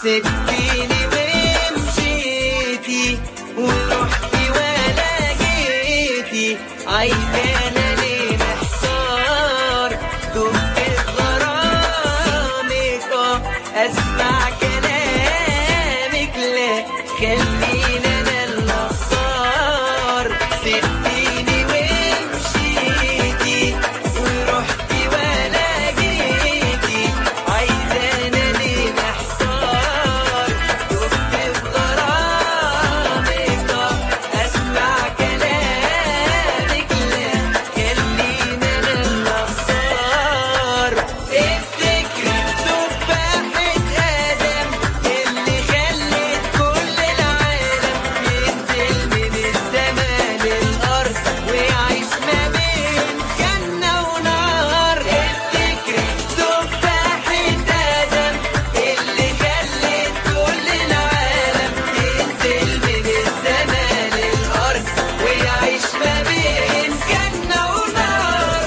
سبتيني ومشيتي ورحتي ولا جيتي عايزانا ليه محتار دمت في غرامك اه اسمع كلامك لا خلينا انا اللي اختار سبتيني ومشيتي ورحتي ولا جيتي عايزانا ليه محتار دمت في غرامك اه اسمع كلامك لا خلينا انا اللي اختار افتكري تفاحة ادم اللي خلت كل العالم ينزل من السما للارض ويعيش ما بين جنة ونار افتكري تفاحة ادم اللي خلت كل العالم ينزل من السما للارض ويعيش ما بين جنة ونار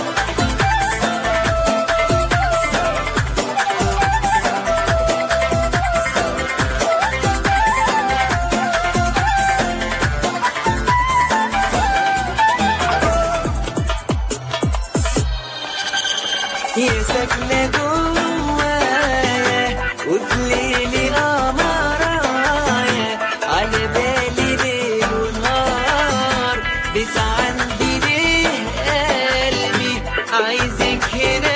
يا ساكنة جوايا وفي ليلي قمرايا على بالي ليل ونهار بس عندي ليه قلبي عايزك هنا